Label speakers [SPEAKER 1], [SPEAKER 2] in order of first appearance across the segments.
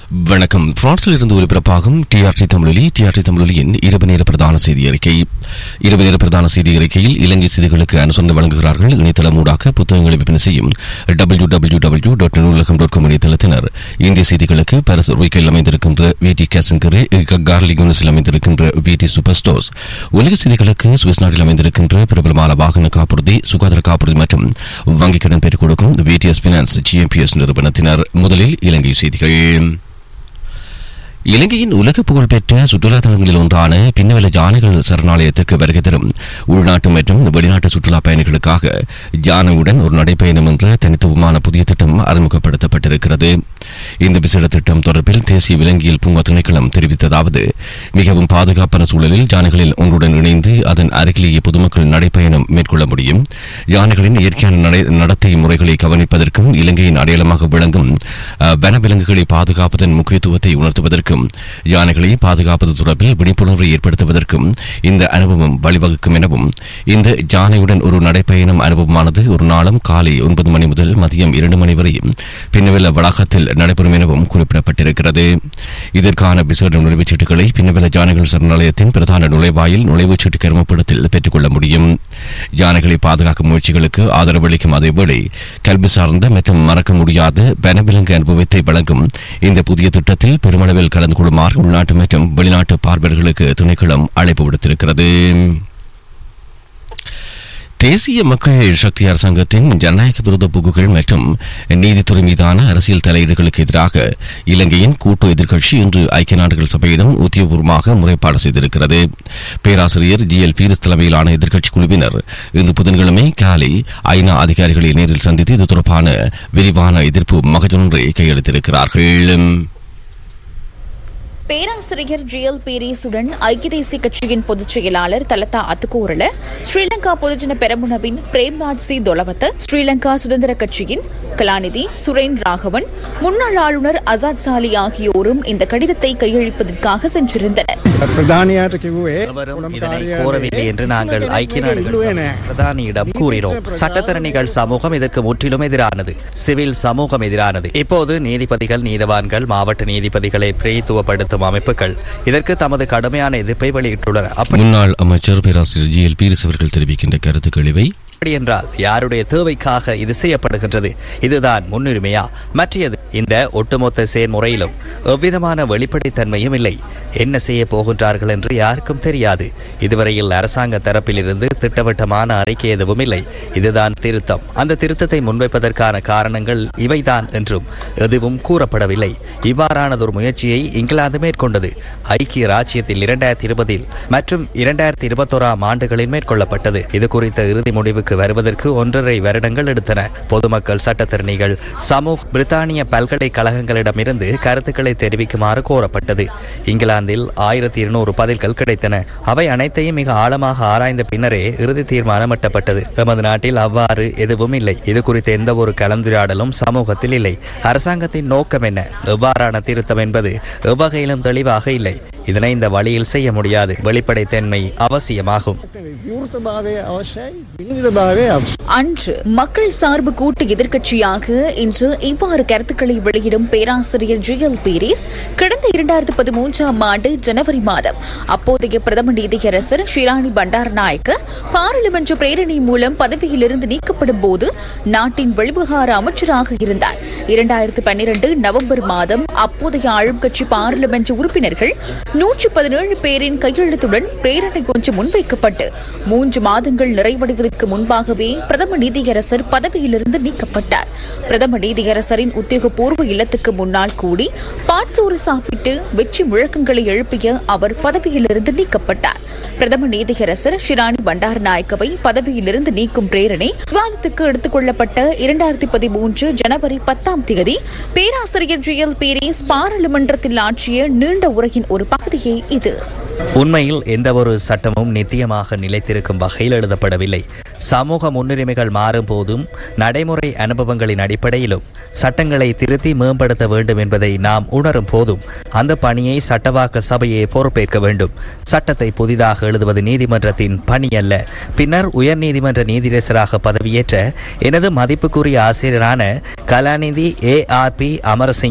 [SPEAKER 1] வணக்கம் பிரான்சில் இருந்து ஒலிபரப்பாகும் டிஆர்டி தமிழொலி டிஆர்டி தமிழொலியின் இரவு நேர பிரதான செய்தி அறிக்கை இரவு நேர பிரதான செய்தி அறிக்கையில் இலங்கை செய்திகளுக்கு அனுசரணை வழங்குகிறார்கள் இணையதளம் ஊடாக புத்தகங்களை விற்பனை செய்யும் W W W dot Noolaham dot com இணையதளத்தினர் இந்திய செய்திகளுக்கு பரிசு ருய்க்கையில் அமைந்திருக்கின்ற விடி கேசன்கரு கார்லி யூனிஸில் அமைந்திருக்கின்ற விடி சூப்பர் ஸ்டோர்ஸ் உலக செய்திகளுக்கு சுவிஸ் நாட்டில் அமைந்திருக்கின்ற பிரபலமான வாகன காப்புறுதி சுகாதார காப்புறுதி மற்றும் வங்கிக் கடன் பெற்றுக் கொடுக்கும் விடிஎஸ் பினான்ஸ் ஜிஎம்பிஎஸ் நிறுவனத்தினர் முதலில் இலங்கை செய்திகள் இலங்கையின் உலக புகழ்பெற்ற சுற்றுலா தலங்களில் ஒன்றான பின்னவெல ஜானைகள் சரணாலயத்திற்கு வருகை தரும் உள்நாட்டு மற்றும் வெளிநாட்டு சுற்றுலா பயணிகளுக்காக ஜானையுடன் ஒரு நடைப்பயணம் என்ற தனித்துவமான புதிய திட்டம் அறிமுகப்படுத்தப்பட்டிருக்கிறது இந்த விசேட திட்டம் தொடர்பில் தேசிய விலங்கியல் பூங்கா திணைக்களம் தெரிவித்ததாவது மிகவும் பாதுகாப்பான சூழலில் யானைகளில் ஒன்றுடன் இணைந்து அதன் அருகிலேயே பொதுமக்கள் நடைப்பயணம் மேற்கொள்ள முடியும் யானைகளின் இயற்கையான நடை நடத்தை முறைகளை கவனிப்பதற்கும் இலங்கையின் அடையாளமாக விளங்கும் அஹ், வனவிலங்குகளை பாதுகாப்பதன் முக்கியத்துவத்தை உணர்த்துவதற்கும் யானைகளை பாதுகாப்பது தொடர்பில் விழிப்புணர்வை ஏற்படுத்துவதற்கும் இந்த அனுபவம் வழிவகுக்கும் எனவும் இந்த யானையுடன் ஒரு நடைப்பயணம் அனுபவமானது ஒரு நாளும் காலை ஒன்பது மணி முதல் மதியம் இரண்டு மணி வரை பின்னவெல்ல வளாகத்தில் நடைபெறும் எனவும் குறிப்பிடப்பட்டிருக்கிறது இதற்கான விசேட நுழைவுச் சீட்டுகளை பின்னவெல்ல யானைகள் சரணாலயத்தின் பிரதான நுழைவாயில் நுழைவுச் சீட்டு கருமப்படத்தில் பெற்றுக்கொள்ள முடியும் யானைகளை பாதுகாக்கும் முயற்சிகளுக்கு ஆதரவளிக்கும் அதேவேளை கல்வி சார்ந்த மற்றும் மறக்க முடியாத வனவிலங்கு அனுபவத்தை வழங்கும் இந்த புதிய திட்டத்தில் பெருமளவில் கலந்து கொள்ளுமாறு உள்நாட்டு மற்றும் வெளிநாட்டு பார்வையாளர்களுக்கு திணைக்களம் அழைப்பு விடுத்திருக்கிறது தேசிய மக்கள் சக்தி அரசாங்கத்தின் ஜனநாயக விரோத போக்குகள் மற்றும் நீதித்துறை மீதான அரசியல் தலையீடுகளுக்கு எதிராக இலங்கையின் கூட்டு எதிர்க்கட்சி இன்று ஐக்கிய நாடுகள் சபையிடம் உத்தியோகபூர்வமாக முறைப்பாடு செய்திருக்கிறது பேராசிரியர் ஜி எல் பீரிஸ் தலைமையிலான எதிர்க்கட்சி குழுவினர் இன்று புதன்கிழமை காலை ஐநா அதிகாரிகளை நேரில் சந்தித்து இது தொடர்பான விரிவான எதிர்ப்பு மகஜொன்றை கையெழுத்திருக்கிறார்கள்
[SPEAKER 2] பேராசிரியர் ஜிஎல் பீரிஸுடன் ஐக்கிய தேசிய கட்சியின் பொதுச் செயலாளர் தலதா அத்துக்கூரல ஸ்ரீலங்கா பொதுஜன பெரமுனவின் பிரேம்நாத் சி தொலவத்த ஸ்ரீலங்கா சுதந்திர கட்சியின் கலாநிதி சுரேன் ராகவன் முன்னாள் ஆளுநர் அசாத் சாலி ஆகியோரும் இந்த கடிதத்தை கையளிப்பதற்காக சென்றிருந்தனர்
[SPEAKER 3] ප්‍රධානයාට කිව්වේ
[SPEAKER 4] அவரும்
[SPEAKER 3] කොළඹ
[SPEAKER 4] இதனை
[SPEAKER 3] කාර්යාලයේ
[SPEAKER 4] கோரவில்லை என்று நாங்கள்
[SPEAKER 3] කිසිම
[SPEAKER 4] ஐக்கிய
[SPEAKER 3] කෙනෙක්
[SPEAKER 4] நாடுகள்
[SPEAKER 3] ඉල්ලුවේ
[SPEAKER 4] சபை
[SPEAKER 3] නෑ.
[SPEAKER 4] பிரதானியிடம் கூறினோம் சட்டத்தரணிகள் சமூகம் இதற்கு முற்றிலும் எதிரானது சிவில் சமூகம் எதிரானது இப்போது நீதிபதிகள் நீதவான்கள் மாவட்ட நீதிபதிகளை பிரதித்துவப்படுத்தும் அமைப்புகள் இதற்கு தமது கடுமையான எதிர்ப்பை வெளியிட்டுள்ளன அப்படி
[SPEAKER 1] முன்னாள் அமைச்சர் பேராசிரியர் ஜி எல் பீரிஸ் அவர்கள் தெரிவிக்கின்ற கருத்துக்கள் இவை
[SPEAKER 4] அப்படி என்றால் யாருடைய தேவைக்காக இது செய்யப்படுகின்றது இதுதான் முன்னுரிமையா மற்றது இந்த ஒட்டுமொத்த செயல்முறையிலும் எவ்விதமான வெளிப்படைத்தன்மையும் இல்லை என்ன செய்ய போகின்றார்கள் என்று யாருக்கும் தெரியாது இதுவரையில் அரசாங்க தரப்பிலிருந்து திட்டவட்டமான அறிக்கை எதுவும் இல்லை இதுதான் திருத்தம் அந்த திருத்தத்தை முன்வைப்பதற்கான காரணங்கள் இவைதான் என்றும் எதுவும் கூறப்படவில்லை இவ்வாறானதொரு முயற்சியை இங்கிலாந்து மேற்கொண்டது ஐக்கிய ராச்சியத்தில் இரண்டாயிரத்தி இருபதில் மற்றும் இரண்டாயிரத்தி இருபத்தோராம் ஆண்டுகளில் மேற்கொள்ளப்பட்டது இது குறித்த இறுதி முடிவுக்கு வருவதற்கு ஒன்றரை வருடங்கள் எடுத்தன பொதுமக்கள் சட்டத்திறனிகள் சமூக பிரித்தானிய பல்கலைக்கழகங்களிடமிருந்து கருத்துக்களை தெரிவிக்குமாறு கோரப்பட்டது இங்கிலாந்தில் ஆயிரத்தி இருநூறு பதில்கள் கிடைத்தன அவை அனைத்தையும் மிக ஆழமாக ஆராய்ந்த பின்னரே இறுதி தீர்மானம் எட்டப்பட்டது எமது நாட்டில் அவ்வாறு எதுவும் இல்லை இது குறித்த எந்த ஒரு கலந்துரையாடலும் சமூகத்தில் இல்லை அரசாங்கத்தின் நோக்கம் என்ன எவ்வாறான திருத்தம் என்பது எவ்வகையிலும் தெளிவாக இல்லை இதனை இந்த வழியில் செய்ய முடியாது வெளிப்படைத்தன்மை அவசியமாகும்
[SPEAKER 3] විවෘතභාවය අවශ්‍යයි විනිවිධභාවය අවශ්‍ය
[SPEAKER 2] அன்று மக்கள் சார்பு கூட்டு எதிர்க்கட்சியாக இன்று இவ்வாறு கருத்துக்களை வெளியிடும் பேராசிரியர் ஜி எல் பீரிஸ் கடந்த இரண்டாயிரத்து பதிமூன்றாம் ஆண்டு ஜனவரி மாதம் அப்போதைய பிரதம நீதியரசர் ஷிராணி பண்டாரநாயக்க பாராளுமன்ற பிரேரணை மூலம் பதவியிலிருந்து நீக்கப்படும் போது நாட்டின் வெளிவிவகார அமைச்சராக இருந்தார் இரண்டாயிரத்து பன்னிரண்டு நவம்பர் மாதம் அப்போதைய ஆளும் கட்சி பாராளுமன்ற உறுப்பினர்கள் நூற்று பதினேழு பேரின் கையெழுத்துடன் பிரேரணை ஒன்று முன்வைக்கப்பட்டு மூன்று மாதங்கள் நிறைவடைவதற்கு முன்பாகவே பிரதம நீதியரசர் பதவியிலிருந்து நீக்கப்பட்டார் பிரதம நீதியரசரின் உத்தியோகபூர்வ இல்லத்துக்கு முன்னால் கூடி பாட்சோறு சாப்பிட்டு வெற்றி முழக்கங்களை எழுப்பிய அவர் பதவியிலிருந்து நீக்கப்பட்டார் பிரதம நீதியரசர் ஷிராணி பண்டாரநாயக்கவை பதவியிலிருந்து நீக்கும் பிரேரணை விவாதத்துக்கு எடுத்துக் கொள்ளப்பட்ட இரண்டாயிரத்தி பதிமூன்று ஜனவரி பத்தாம் தேதி பேராசிரியர் ஜி எல் பீரிஸ் பாராளுமன்றத்தில் ஆற்றிய நீண்ட உரையின் ஒரு பகுதியே இது
[SPEAKER 4] உண்மையில் எந்தவொரு சட்டமும் நித்தியமாக நிலைத்திருக்கும் வகையில் எழுதப்படவில்லை சமூக முன்னுரிமைகள் மாறும் போதும் நடைமுறை அனுபவங்களின் அடிப்படையிலும் சட்டங்களை திருத்தி மேம்படுத்த வேண்டும் என்பதை நாம் உணரும் போதும் அந்த பணியை சட்டவாக்க சபையே பொறுப்பேற்க வேண்டும் சட்டத்தை புதிதாக எழுதுவது நீதிமன்றத்தின் பணி அல்ல பின்னர் உயர்நீதிமன்ற நீதிரசராக பதவியேற்ற எனது மதிப்புக்குரிய ஆசிரியரான கலாநிதி ஏ ஆர் பி அமரசிங்க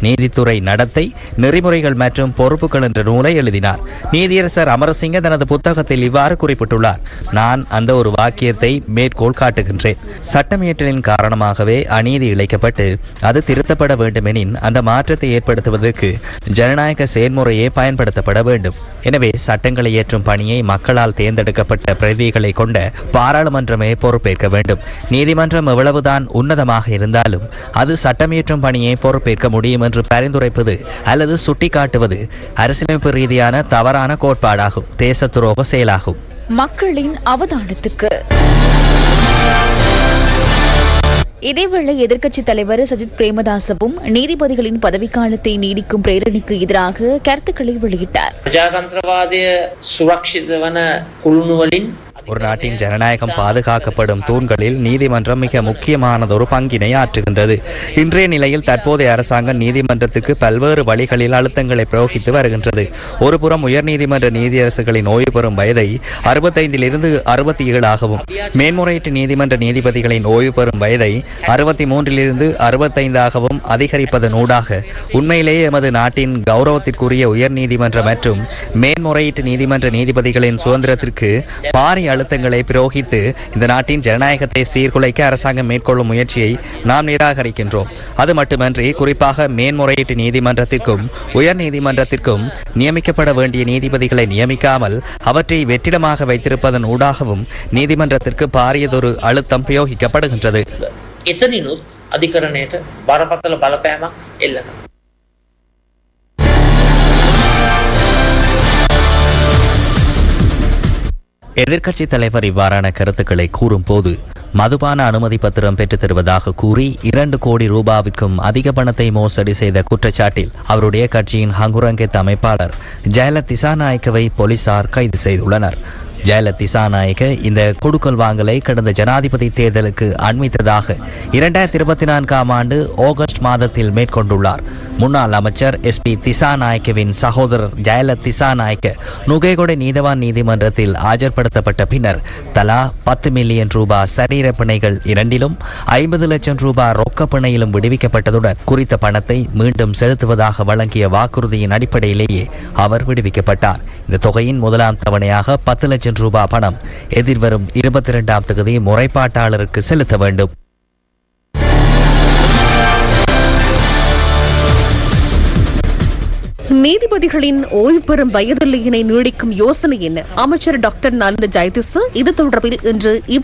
[SPEAKER 4] நீதித்துறை நடத்தை நெறிமுறைகள் மற்றும் பொறுப்புகள் என்ற நூலை எழுதினார் நீதியரசர் அமரசிங்க தனது புத்தகத்தில் இவ்வாறு குறிப்பிட்டுள்ளார் நான் அந்த ஒரு வாக்கியத்தை மேற்கோள் காட்டுகின்றேன் சட்டமியற்றலின் காரணமாகவே அநீதி இழைக்கப்பட்டு அது திருத்தப்பட வேண்டுமெனின் அந்த மாற்றத்தை ஏற்படுத்துவதற்கு ஜனநாயக செயல்முறையே பயன்படுத்தப்பட வேண்டும் எனவே சட்டங்களை இயற்றும் பணியை மக்களால் தேர்ந்தெடுக்கப்பட்ட பிரதிகளை கொண்ட பாராளுமன்றமே பொறுப்பேற்க வேண்டும் நீதிமன்றம் எவ்வளவுதான் உன்னதமாக இருந்தாலும் அது சட்டமியற்றும் பணியை பொறுப்பேற்க முடியும் என்று பரிந்துரைப்பது அல்லது சுட்டிக்காட்டுவது அரசியலமைப்பு ரீதியான தவறான கோட்பாடாகும் தேச துரோக செயலாகும்
[SPEAKER 2] மக்களின் அவதானத்துக்கு இதேவேளை எதிர்க்கட்சித் தலைவர் சஜித் பிரேமதாசவும் நீதிபதிகளின் பதவிக்காலத்தை நீடிக்கும் பிரேரணிக்கு எதிராக கருத்துக்களை வெளியிட்டார்
[SPEAKER 5] ප්‍රජාතන්ත්‍රවාදය සුරක්ෂිත වන කුළුණුවලින්
[SPEAKER 4] ஒரு நாட்டின் ஜனநாயகம் பாதுகாக்கப்படும் தூண்களில் நீதிமன்றம் மிக முக்கியமானதொரு பங்கினை ஆற்றுகின்றது இன்றைய நிலையில் தற்போதைய அரசாங்கம் நீதிமன்றத்துக்கு பல்வேறு வழிகளில் அழுத்தங்களை பிரயோகித்து வருகின்றது ஒருபுறம் உயர்நீதிமன்ற நீதியரசுகளின் ஓய்வு பெறும் வயதை அறுபத்தைந்திலிருந்து அறுபத்தி ஏழாகவும் மேன்முறையீட்டு நீதிமன்ற நீதிபதிகளின் ஓய்வு பெறும் வயதை அறுபத்தி மூன்றிலிருந்து அறுபத்தைந்தாகவும் அதிகரிப்பதன் ஊடாக உண்மையிலேயே எமது நாட்டின் கௌரவத்திற்குரிய உயர்நீதிமன்ற மற்றும் மேன்முறையீட்டு நீதிமன்ற நீதிபதிகளின் சுதந்திரத்திற்கு பாரிய அழுத்தங்களை பிரயோகித்து இந்த நாட்டின் ஜனநாயகத்தை சீர்குலைக்க அரசாங்கம் மேற்கொள்ளும் முயற்சியை நாம் நிராகரிக்கின்றோம் அது மட்டுமன்றி குறிப்பாக மேன்முறையீட்டு நீதிமன்றத்திற்கும் உயர் நீதிமன்றத்திற்கும் நியமிக்கப்பட வேண்டிய நீதிபதிகளை நியமிக்காமல் அவற்றை வெற்றிடமாக வைத்திருப்பதன் ஊடாகவும் நீதிமன்றத்திற்கு பாரியதொரு அழுத்தம் பிரயோகிக்கப்படுகின்றது
[SPEAKER 5] එතනිනුත් අධිකරණයට බරපතල බලපෑමක් එල්ල කරනවා.
[SPEAKER 4] எதிர்க்கட்சி தலைவர் இவ்வாறான கருத்துக்களை கூறும்போது மதுபான அனுமதி பத்திரம் பெற்றுத் தருவதாக கூறி இரண்டு கோடி ரூபாவிற்கும் அதிக பணத்தை மோசடி செய்த குற்றச்சாட்டில் அவருடைய கட்சியின் ஹங்குரங்கெத் அமைப்பாளர் ஜெயலலிதா திசாநாயக்கவை போலீசார் கைது செய்துள்ளனர் ஜெயலலிதா திசாநாயக்க இந்த கொடுக்கல் வாங்கலை கடந்த ஜனாதிபதி தேர்தலுக்கு அண்மித்ததாக இரண்டாயிரத்தி இருபத்தி நான்காம் ஆண்டு ஆகஸ்ட் மாதத்தில் மேற்கொண்டுள்ளார் முன்னாள் அமைச்சர் எஸ் பி திசாநாயக்கவின் சகோதரர் ஜெயலலிதா திசாநாயக்க நுகேகொடை நீதவான் நீதிமன்றத்தில் ஆஜர்படுத்தப்பட்ட பின்னர் தலா பத்து மில்லியன் ரூபாய் சரீர பிணைகள் இரண்டிலும் ஐம்பது லட்சம் ரூபாய் ரொக்க பிணையிலும் விடுவிக்கப்பட்டதுடன் குறித்த பணத்தை மீண்டும் செலுத்துவதாக வழங்கிய வாக்குறுதியின் அடிப்படையிலேயே அவர் விடுவிக்கப்பட்டார் இந்த தொகையின் முதலாம் தவணையாக பத்து லட்சம் ரூபாய் பணம் எதிர்வரும் இருபத்தி இரண்டாம் தேதி முறைப்பாட்டாளருக்கு செலுத்த வேண்டும்
[SPEAKER 6] நீதிபதிகளின் ஓய்வு பெறும் வயதில்லையினை நீடிக்கும் யோசனை என்ன அமைச்சர் டாக்டர் நலிந்த ஜெயதிச இது தொடர்பில் இன்று